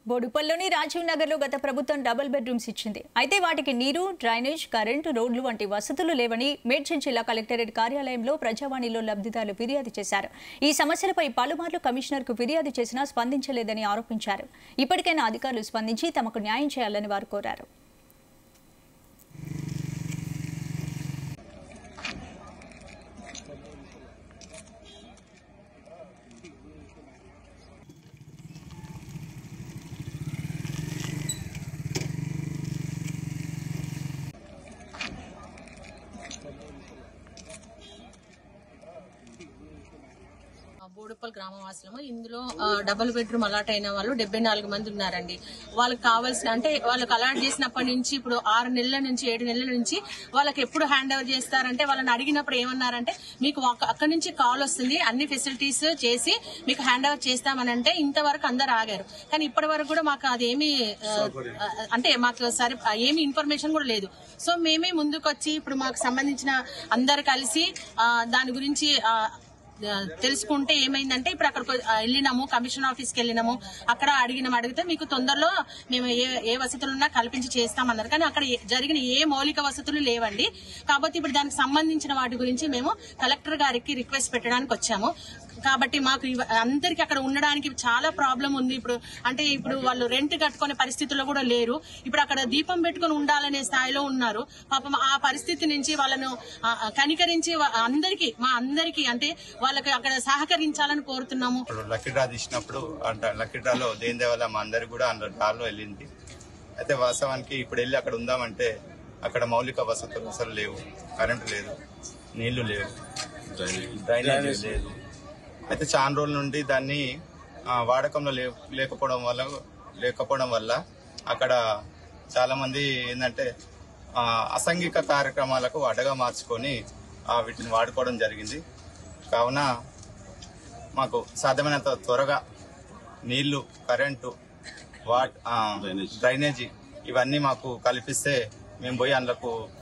బోడుపల్లిలోని రాజీవ్ నగర్ లో గత ప్రభుత్వం డబుల్ బెడ్రూమ్స్ ఇచ్చింది అయితే వాటికి నీరు డ్రైనేజ్ కరెంటు రోడ్లు వంటి వసతులు లేవని మేడ్చల్ జిల్లా కలెక్టరేట్ కార్యాలయంలో ప్రజావాణిలో లబ్ధిదారులు ఫిర్యాదు చేశారు ఈ సమస్యలపై పలుమార్లు కమిషనర్ కు ఫిర్యాదు చేసినా స్పందించలేదని ఆరోపించారు ఇప్పటికైనా అధికారులు స్పందించి తమకు న్యాయం చేయాలని వారు కోరారు ఆ బోడుప్పల్ గ్రామవాసులము ఇందులో ఆ, డబుల్ బెడ్రూమ్ అలాట్ అయిన వాళ్ళు డెబ్బై నాలుగు మంది ఉన్నారండి వాళ్ళకి కావాల్సిన అంటే వాళ్ళకి అలాట్ చేసినప్పటి నుంచి ఇప్పుడు ఆరు నెలల నుంచి ఏడు నెలల నుంచి వాళ్ళకి ఎప్పుడు హ్యాండ్ ఓవర్ చేస్తారంటే వాళ్ళని అడిగినప్పుడు ఏమన్నారంటే మీకు ఒక- అక్కడి నుంచి కాల్ వస్తుంది అన్ని ఫెసిలిటీస్ చేసి మీకు హ్యాండ్ ఓవర్ చేస్తామని అంటే ఇంతవరకు అందరు ఆగారు కానీ ఇప్పటి వరకు కూడా మాకు అదేమి ఆ, ఆ, అంటే మాకు సరి ఏమి ఇన్ఫర్మేషన్ కూడా లేదు సో మేమే ముందుకు వచ్చి ఇప్పుడు మాకు సంబంధించిన అందరు కలిసి ఆ, దాని గురించి ఆ, ఆ, తెలుసుకుంటే ఏమైందంటే ఇప్పుడు అక్కడికి ఆ, వెళ్ళినాము కమిషన్ ఆఫీస్ కి వెళ్ళినాము అక్కడ అడిగినాం అడిగితే మీకు తొందరలో మేము ఏ ఏ వసతులున్నా కల్పించి చేస్తామన్నారు కానీ అక్కడ ఏ- జరిగిన ఏ మౌలిక వసతులు లేవండి కాబట్టి ఇప్పుడు దానికి సంబంధించిన వాటి గురించి మేము కలెక్టర్ గారికి రిక్వెస్ట్ పెట్టడానికి వచ్చాము కాబట్టి మాకు ఇవ- అందరికి అక్కడ ఉండడానికి చాలా ప్రాబ్లం ఉంది ఇప్పుడు అంటే ఇప్పుడు వాళ్ళు రెంట్ కట్టుకునే పరిస్థితుల్లో కూడా లేరు ఇప్పుడు అక్కడ దీపం పెట్టుకొని ఉండాలనే స్థాయిలో ఉన్నారు పాపం ఆ పరిస్థితి నుంచి వాళ్ళను ఆ, ఆ, కనికరించి వా- అందరికీ మా అందరికీ అంటే వాళ్ళకి అక్కడ సహకరించాలని కోరుతున్నాము ఇప్పుడు లక్కీ డ్రా తీసినప్పుడు అంటే లక్కీ డ్రాలో దేని దేవల్ల మా అందరికి కూడా అందులో డ్రాలో వెళ్ళింది అయితే వాస్తవానికి ఇప్పుడు వెళ్ళి అక్కడ ఉందామంటే అక్కడ మౌలిక వసతులు అసలు లేవు కరెంటు లేదు నీళ్లు లేవు డ్రైనేజ్ లేదు అయితే చాలా రోజుల నుండి దాన్ని ఆ, వాడకంలో లే- లేకపోవడం వల్ల లేకపోవడం వల్ల అక్కడ చాలా మంది ఏంటంటే ఆ, అసాంఘిక కార్యక్రమాలకు అడ్డగా మార్చుకొని ఆ, వీటిని వాడుకోవడం జరిగింది కావున మాకు సాధ్యమైనంత త్వరగా నీళ్లు కరెంటు వాట్ ఆ, డ్రైనేజీ ఇవన్నీ మాకు కల్పిస్తే మేము పోయి అందులోకి